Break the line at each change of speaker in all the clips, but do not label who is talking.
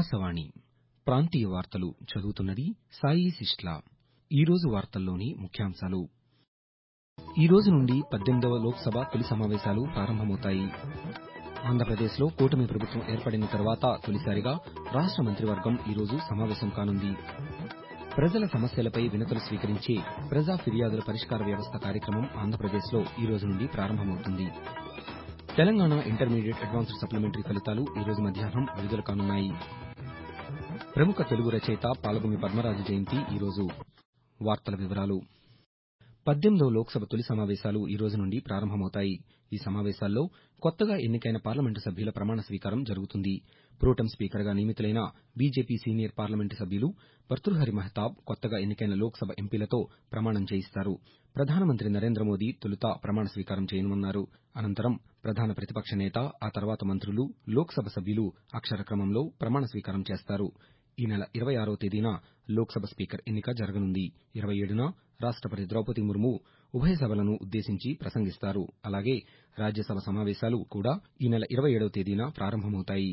ఆకాశవాణి ప్రాంతీయ వార్తలు చదువుతున్నది సాయి సిస్లా ఈరోజు వార్తల్లోని ముఖ్యాంశాలు ఈ రోజు నుండి పద్దెనిమిదవ లోక్సభ తొలి సమావేశాలు ప్రారంభమవుతాయి ఆంధ్రప్రదేశ్లో కూటమి ప్రభుత్వం ఏర్పడిన తర్వాత తొలిసారిగా రాష్ట మంత్రివర్గం ఈరోజు సమావేశం కానుంది ప్రజల సమస్యలపై వినతులు స్వీకరించే ప్రజా ఫిర్యాదుల పరిష్కార వ్యవస్థ కార్యక్రమం ఆంధ్రప్రదేశ్లో ఈ రోజు నుండి ప్రారంభమవుతుంది తెలంగాణ ఇంటర్మీడియట్ అడ్వాన్స్డ్ సప్లిమెంటరీ ఫలితాలు ఈ రోజు మధ్యాహ్నం విడుదల కానున్నాయి ప్రముఖ తెలుగు రచయిత పాలగుమి పద్మరాజు జయంతి ఈ రోజు వార్తల వివరాలు పద్దెనిమిదవ లోక్సభ తొలి సమావేశాలు ఈ రోజు నుండి ప్రారంభమవుతాయి ఈ సమావేశాల్లో కొత్తగా ఎన్నికైన పార్లమెంటు సభ్యుల ప్రమాణ స్వీకారం జరుగుతుంది ప్రోటెం స్పీకర్గా నియమితులైన బీజేపీ సీనియర్ పార్లమెంటు సభ్యులు భర్తృహరి మహతాబ్ కొత్తగా ఎన్నికైన లోక్సభ ఎంపీలతో ప్రమాణం చేయిస్తారు ప్రధానమంత్రి నరేంద్ర మోదీ తొలుత ప్రమాణ స్వీకారం చేయనున్నారు అనంతరం ప్రధాన ప్రతిపక్ష నేత ఆ తర్వాత మంత్రులు లోక్సభ సభ్యులు అక్షర క్రమంలో ప్రమాణ స్వీకారం చేస్తారు ఈ నెల ఇరవై ఆరవ తేదీన లోక్సభ స్పీకర్ ఎన్నిక జరగనుంది ఇరవై ఏడున రాష్టపతి ద్రౌపది ముర్ము ఉభయ సభలను ఉద్దేశించి ప్రసంగిస్తారు అలాగే రాజ్యసభ సమావేశాలు కూడా ఈ నెల ఇరవై ఏడవ తేదీన ప్రారంభమవుతాయి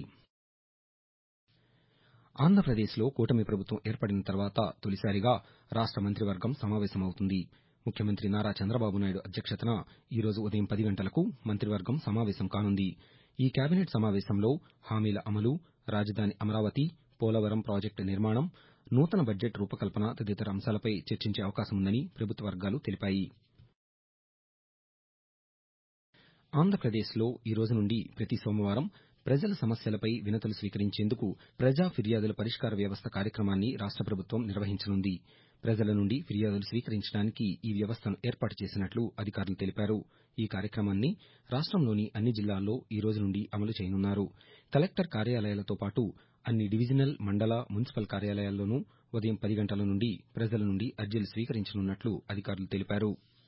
ఆంధ్రప్రదేశ్లో కూటమి ప్రభుత్వం ఏర్పడిన తర్వాత తొలిసారిగా రాష్ట మంత్రివర్గం సమావేశమవుతుంది ముఖ్యమంత్రి నారా చంద్రబాబు నాయుడు అధ్యక్షతన ఈ రోజు ఉదయం పది గంటలకు మంత్రివర్గం సమావేశం కానుంది ఈ కేబినెట్ సమావేశంలో హామీల అమలు రాజధాని అమరావతి పోలవరం ప్రాజెక్టు నిర్మాణం నూతన బడ్జెట్ రూపకల్పన తదితర అంశాలపై చర్చించే అవకాశముందని ప్రభుత్వ వర్గాలు తెలిపాయి ఆంధ్రప్రదేశ్లో ఈ రోజు నుండి ప్రతి సోమవారం ప్రజల సమస్యలపై వినతులు స్వీకరించేందుకు ప్రజా ఫిర్యాదుల పరిష్కార వ్యవస్థ కార్యక్రమాన్ని రాష్ట ప్రభుత్వం నిర్వహించనుంది ప్రజల నుండి ఫిర్యాదులు స్వీకరించడానికి ఈ వ్యవస్థను ఏర్పాటు చేసినట్లు అధికారులు తెలిపారు ఈ కార్యక్రమాన్ని రాష్టంలోని అన్ని జిల్లాల్లో ఈ రోజు నుండి అమలు చేయనున్నారు కలెక్టర్ కార్యాలయాలతో పాటు అన్ని డివిజనల్ మండల మున్సిపల్ కార్యాలయాల్లోనూ ఉదయం పది గంటల నుండి ప్రజల నుండి అర్జీలు స్వీకరించనున్నట్లు అధికారులు తెలిపారు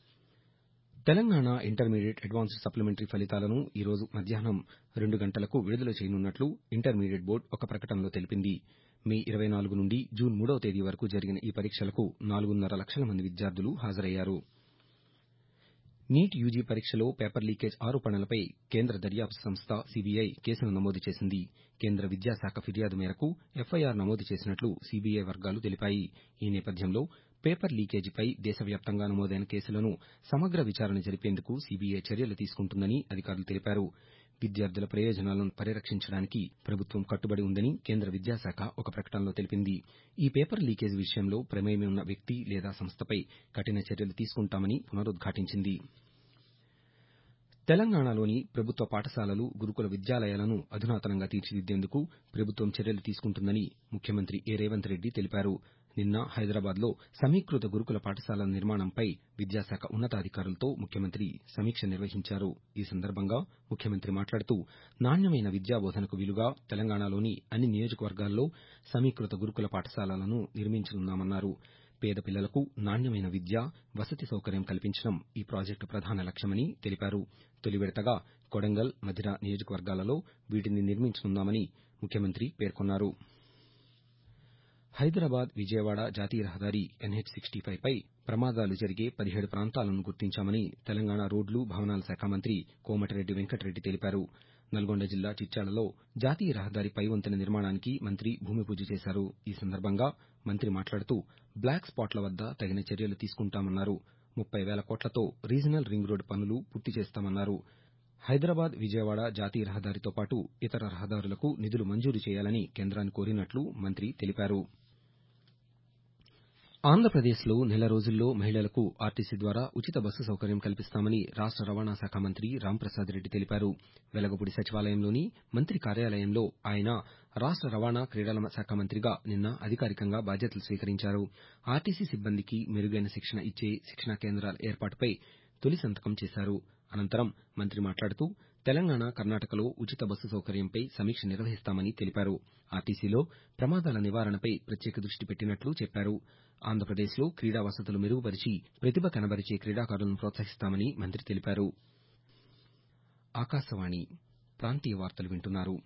తెలంగాణ ఇంటర్మీడియట్ అడ్వాన్స్డ్ సప్లిమెంటరీ ఫలితాలను ఈ రోజు మధ్యాహ్నం రెండు గంటలకు విడుదల చేయనున్నట్లు ఇంటర్మీడియట్ బోర్డు ఒక ప్రకటనలో తెలిపింది మే ఇరవై నాలుగు నుండి జూన్ మూడవ తేదీ వరకు జరిగిన ఈ పరీక్షలకు నాలుగున్నర లక్షల మంది విద్యార్థులు హాజరయ్యారు నీట్ యూజీ పరీక్షలో పేపర్ లీకేజ్ ఆరోపణలపై కేంద్ర దర్యాప్తు సంస్థ సీబీఐ కేసును నమోదు చేసింది కేంద్ర విద్యాశాఖ ఫిర్యాదు మేరకు ఎఫ్ఐఆర్ నమోదు చేసినట్లు సీబీఐ వర్గాలు తెలిపాయి ఈ నేపథ్యంలో పేపర్ లీకేజీపై దేశవ్యాప్తంగా నమోదైన కేసులను సమగ్ర విచారణ జరిపేందుకు సీబీఐ చర్యలు తీసుకుంటుందని అధికారులు తెలిపారు విద్యార్థుల ప్రయోజనాలను పరిరక్షించడానికి ప్రభుత్వం కట్టుబడి ఉందని కేంద్ర విద్యాశాఖ ఒక ప్రకటనలో తెలిపింది ఈ పేపర్ లీకేజ్ విషయంలో ప్రమేయం ఉన్న వ్యక్తి లేదా సంస్థపై కఠిన చర్యలు తీసుకుంటామని పునరుద్ఘాటించింది తెలంగాణలోని ప్రభుత్వ పాఠశాలలు గురుకుల విద్యాలయాలను అధునాతనంగా తీర్చిదిద్దేందుకు ప్రభుత్వం చర్యలు తీసుకుంటుందని ముఖ్యమంత్రి ఏ రేవంత్ రెడ్డి తెలిపారు నిన్న హైదరాబాద్లో సమీకృత గురుకుల పాఠశాలల నిర్మాణంపై విద్యాశాఖ ఉన్నతాధికారులతో ముఖ్యమంత్రి సమీక్ష నిర్వహించారు ఈ సందర్భంగా ముఖ్యమంత్రి మాట్లాడుతూ నాణ్యమైన విద్యా బోధనకు వీలుగా తెలంగాణలోని అన్ని నియోజకవర్గాల్లో సమీకృత గురుకుల పాఠశాలలను నిర్మించనున్నామన్నారు పేద పిల్లలకు నాణ్యమైన విద్య వసతి సౌకర్యం కల్పించడం ఈ ప్రాజెక్టు ప్రధాన లక్ష్యమని తెలిపారు తొలి విడతగా కొడంగల్ మధిర నియోజకవర్గాలలో వీటిని నిర్మించనున్నామని ముఖ్యమంత్రి పేర్కొన్నారు హైదరాబాద్ విజయవాడ జాతీయ రహదారి ఎన్హెచ్ సిక్స్టీ ఫైవ్ పై ప్రమాదాలు జరిగే పదిహేడు ప్రాంతాలను గుర్తించామని తెలంగాణ రోడ్లు భవనాల శాఖ మంత్రి కోమటిరెడ్డి వెంకటరెడ్డి తెలిపారు నల్గొండ జిల్లా చిట్యాలలో జాతీయ రహదారి పై వంతెన నిర్మాణానికి మంత్రి భూమి పూజ చేశారు ఈ సందర్భంగా మంత్రి మాట్లాడుతూ బ్లాక్ స్పాట్ల వద్ద తగిన చర్యలు తీసుకుంటామన్నారు ముప్పై వేల కోట్లతో రీజనల్ రింగ్ రోడ్డు పనులు పూర్తి చేస్తామన్నారు హైదరాబాద్ విజయవాడ జాతీయ రహదారితో పాటు ఇతర రహదారులకు నిధులు మంజూరు చేయాలని కేంద్రాన్ని కోరినట్లు మంత్రి తెలిపారు ఆంధ్రప్రదేశ్లో నెల రోజుల్లో మహిళలకు ఆర్టీసీ ద్వారా ఉచిత బస్సు సౌకర్యం కల్పిస్తామని రాష్ట రవాణా శాఖ మంత్రి రాంప్రసాద్ రెడ్డి తెలిపారు వెలగపూడి సచివాలయంలోని మంత్రి కార్యాలయంలో ఆయన రాష్ట రవాణా క్రీడల శాఖ మంత్రిగా నిన్న అధికారికంగా బాధ్యతలు స్వీకరించారు ఆర్టీసీ సిబ్బందికి మెరుగైన శిక్షణ ఇచ్చే శిక్షణా కేంద్రాల ఏర్పాటుపై తొలి సంతకం చేశారు అనంతరం మంత్రి మాట్లాడుతూ తెలంగాణ కర్ణాటకలో ఉచిత బస్సు సౌకర్యంపై సమీక్ష నిర్వహిస్తామని తెలిపారు ఆర్టీసీలో ప్రమాదాల నివారణపై ప్రత్యేక దృష్టి పెట్టినట్లు చెప్పారు ఆంధ్రప్రదేశ్లో క్రీడా వసతులు మెరుగుపరిచి ప్రతిభ కనబరిచే క్రీడాకారులను ప్రోత్సహిస్తామని మంత్రి తెలిపారు ఆకాశవాణి ప్రాంతీయ వార్తలు వింటున్నారు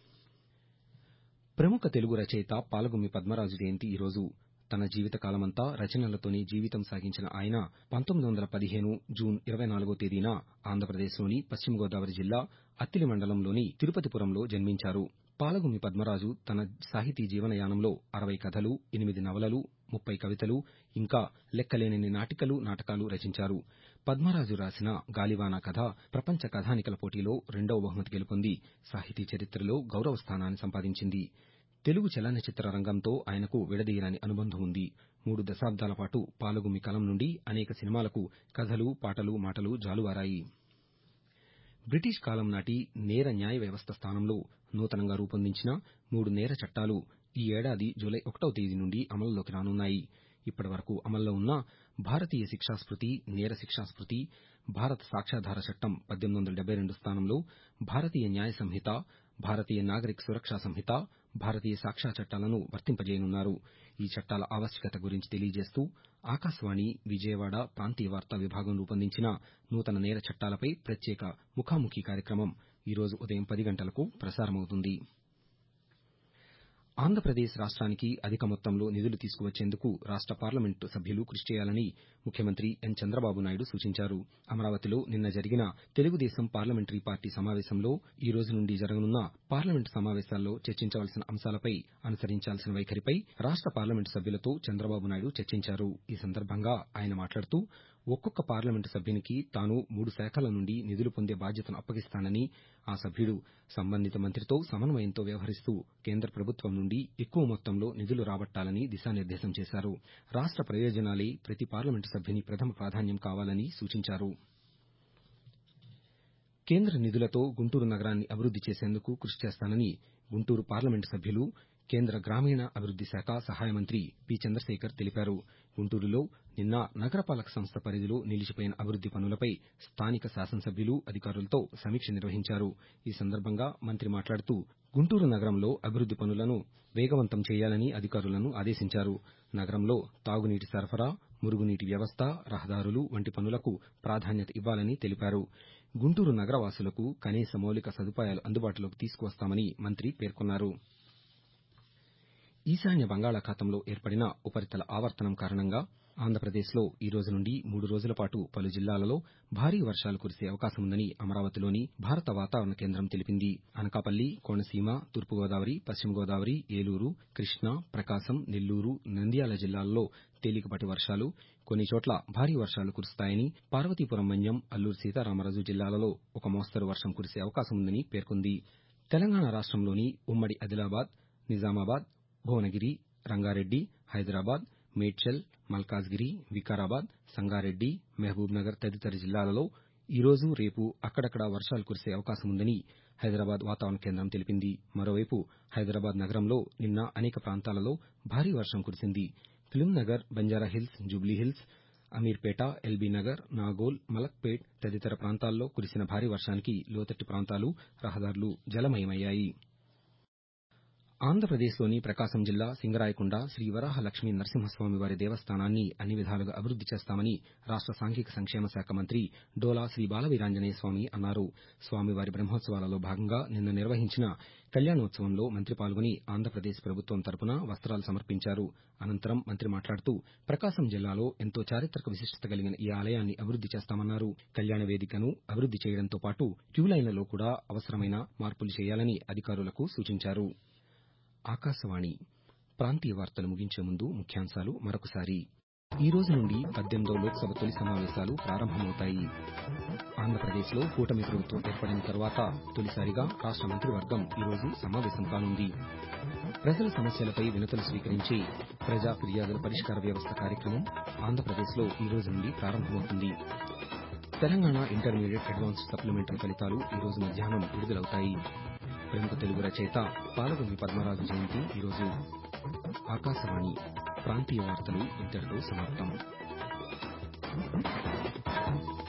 ప్రముఖ తెలుగు రచయిత పాలగుమి పద్మరాజు జయంతి ఈరోజు తన జీవితకాలమంతా రచనలతోనే జీవితం సాగించిన ఆయన పంతొమ్మిది వందల పదిహేను జూన్ ఇరవై నాలుగో తేదీన ఆంధ్రప్రదేశ్లోని పశ్చిమ గోదావరి జిల్లా అత్తిలి మండలంలోని తిరుపతిపురంలో జన్మించారు పాలగుమి పద్మరాజు తన సాహితీ జీవనయానంలో అరవై కథలు ఎనిమిది నవలలు ముప్పై కవితలు ఇంకా లెక్కలేనన్ని నాటికలు నాటకాలు రచించారు పద్మరాజు రాసిన గాలివాన కథ ప్రపంచ కథానికల పోటీలో రెండవ బహుమతి గెలుపొంది సాహితీ చరిత్రలో గౌరవ స్థానాన్ని సంపాదించింది తెలుగు చలనచిత్ర రంగంతో ఆయనకు విడదీయరాని అనుబంధం ఉంది మూడు దశాబ్దాల పాటు పాలగుమి కలం నుండి అనేక సినిమాలకు కథలు పాటలు మాటలు జాలువారాయి బ్రిటిష్ కాలం నాటి నేర న్యాయ వ్యవస్థ స్థానంలో నూతనంగా రూపొందించిన మూడు నేర చట్టాలు ఈ ఏడాది జూలై ఒకటవ తేదీ నుండి అమల్లోకి రానున్నాయి ఇప్పటి వరకు అమల్లో ఉన్న భారతీయ శిక్షాస్మృతి నేర శిక్షాస్మృతి భారత సాక్ష్యాధార చట్టం పద్దెనిమిది వందల డెబ్బై రెండు స్థానంలో భారతీయ న్యాయ సంహిత భారతీయ నాగరిక సురక్షా సంహిత భారతీయ సాక్ష్య చట్టాలను వర్తింపజేయనున్నారు ఈ చట్టాల ఆవశ్యకత గురించి తెలియజేస్తూ ఆకాశవాణి విజయవాడ ప్రాంతీయ వార్తా విభాగం రూపొందించిన నూతన నేర చట్టాలపై ప్రత్యేక ముఖాముఖి కార్యక్రమం ఈరోజు ఉదయం పది గంటలకు ప్రసారమవుతుంది ఆంధ్రప్రదేశ్ రాష్ట్రానికి అధిక మొత్తంలో నిధులు తీసుకువచ్చేందుకు రాష్ట పార్లమెంటు సభ్యులు కృషి చేయాలని ముఖ్యమంత్రి ఎన్ చంద్రబాబు నాయుడు సూచించారు అమరావతిలో నిన్న జరిగిన తెలుగుదేశం పార్లమెంటరీ పార్టీ సమావేశంలో ఈ రోజు నుండి జరగనున్న పార్లమెంటు సమావేశాల్లో చర్చించవలసిన అంశాలపై అనుసరించాల్సిన వైఖరిపై రాష్ట పార్లమెంటు సభ్యులతో చంద్రబాబు నాయుడు చర్చించారు ఈ సందర్భంగా ఆయన మాట్లాడుతూ ఒక్కొక్క పార్లమెంటు సభ్యునికి తాను మూడు శాఖల నుండి నిధులు పొందే బాధ్యతను అప్పగిస్తానని ఆ సభ్యుడు సంబంధిత మంత్రితో సమన్వయంతో వ్యవహరిస్తూ కేంద్ర ప్రభుత్వం నుండి ఎక్కువ మొత్తంలో నిధులు రాబట్టాలని దిశానిర్దేశం చేశారు రాష్ట ప్రయోజనాలే ప్రతి పార్లమెంటు సభ్యుని ప్రథమ ప్రాధాన్యం కావాలని సూచించారు కేంద్ర నిధులతో గుంటూరు నగరాన్ని అభివృద్ది చేసేందుకు కృషి చేస్తానని గుంటూరు పార్లమెంటు సభ్యులు కేంద్ర గ్రామీణ అభివృద్ది శాఖ సహాయ మంత్రి పి చంద్రశేఖర్ తెలిపారు గుంటూరులో నిన్న నగరపాలక సంస్థ పరిధిలో నిలిచిపోయిన అభివృద్ది పనులపై స్థానిక శాసనసభ్యులు అధికారులతో సమీక్ష నిర్వహించారు ఈ సందర్భంగా మంత్రి మాట్లాడుతూ గుంటూరు నగరంలో అభివృద్ది పనులను వేగవంతం చేయాలని అధికారులను ఆదేశించారు నగరంలో తాగునీటి సరఫరా మురుగునీటి వ్యవస్థ రహదారులు వంటి పనులకు ప్రాధాన్యత ఇవ్వాలని తెలిపారు గుంటూరు నగరవాసులకు కనీస మౌలిక సదుపాయాలు అందుబాటులోకి తీసుకువస్తామని మంత్రి పేర్కొన్నారు ఈశాన్య బంగాళాఖాతంలో ఏర్పడిన ఉపరితల ఆవర్తనం కారణంగా ఆంధ్రప్రదేశ్లో ఈ రోజు నుండి మూడు రోజుల పాటు పలు జిల్లాలలో భారీ వర్షాలు కురిసే అవకాశం ఉందని అమరావతిలోని భారత వాతావరణ కేంద్రం తెలిపింది అనకాపల్లి కోనసీమ తూర్పుగోదావరి పశ్చిమ గోదావరి ఏలూరు కృష్ణా ప్రకాశం నెల్లూరు నంద్యాల జిల్లాల్లో తేలికపాటి వర్షాలు కొన్ని చోట్ల భారీ వర్షాలు కురుస్తాయని పార్వతీపురం మన్యం అల్లూరు సీతారామరాజు జిల్లాలలో ఒక మోస్తరు వర్షం కురిసే అవకాశం ఉందని పేర్కొంది తెలంగాణ రాష్ట్రంలోని ఉమ్మడి ఆదిలాబాద్ నిజామాబాద్ భువనగిరి రంగారెడ్డి హైదరాబాద్ మేడ్చల్ మల్కాజ్గిరి వికారాబాద్ సంగారెడ్డి మహబూబ్ నగర్ తదితర జిల్లాలలో ఈ రోజు రేపు అక్కడక్కడా వర్షాలు కురిసే అవకాశం ఉందని హైదరాబాద్ వాతావరణ కేంద్రం తెలిపింది మరోవైపు హైదరాబాద్ నగరంలో నిన్న అనేక ప్రాంతాలలో భారీ వర్షం కురిసింది ఫిల్మ్నగర్ బంజారాహిల్స్ జూబ్లీహిల్స్ అమీర్పేట ఎల్బీ నగర్ నాగోల్ మలక్పేట్ తదితర ప్రాంతాల్లో కురిసిన భారీ వర్షానికి లోతట్టు ప్రాంతాలు రహదారులు జలమయమయ్యాయి ఆంధ్రప్రదేశ్లోని ప్రకాశం జిల్లా సింగరాయకొండ శ్రీ వరాహ లక్ష్మీ నరసింహస్వామి వారి దేవస్థానాన్ని అన్ని విధాలుగా అభివృద్ది చేస్తామని రాష్ట సాంఘిక సంక్షేమ శాఖ మంత్రి డోలా శ్రీ బాలవీరాంజనేయ స్వామి అన్నారు స్వామివారి బ్రహ్మోత్సవాలలో భాగంగా నిన్న నిర్వహించిన కళ్యాణోత్సవంలో మంత్రి పాల్గొని ఆంధ్రప్రదేశ్ ప్రభుత్వం తరపున వస్తాలు సమర్పించారు అనంతరం మంత్రి మాట్లాడుతూ ప్రకాశం జిల్లాలో ఎంతో చారిత్రక విశిష్టత కలిగిన ఈ ఆలయాన్ని అభివృద్ది చేస్తామన్నారు కళ్యాణ వేదికను అభివృద్ది చేయడంతో పాటు క్యూలైన్లలో కూడా అవసరమైన మార్పులు చేయాలని అధికారులకు సూచించారు ఆకాశవాణి ప్రాంతీయ వార్తలు ముగించే ముందు ముఖ్యాంశాలు మరొకసారి ఈ రోజు నుండి పద్దెనిమిదవ లోక్సభ తొలి సమావేశాలు ప్రారంభమవుతాయి ఆంధ్రప్రదేశ్లో కూటమి ప్రభుత్వం ఏర్పడిన తర్వాత తొలిసారిగా రాష్ట మంత్రివర్గం ఈ రోజు సమావేశం కానుంది ప్రజల సమస్యలపై వినతులు స్వీకరించే ప్రజా ఫిర్యాదుల పరిష్కార వ్యవస్థ కార్యక్రమం ఆంధ్రప్రదేశ్లో ఈ రోజు నుండి ప్రారంభమవుతుంది తెలంగాణ ఇంటర్మీడియట్ అడ్వాన్స్డ్ సప్లిమెంటరీ ఫలితాలు ఈ రోజు మధ్యాహ్నం విడుదలవుతాయి ప్రముఖ తెలుగు రచయిత పాలగుంది పద్మరాజు జయంతి ఈరోజు ఆకాశవాణి ప్రాంతీయ వార్తలు ఇంతటితో సమాప్తం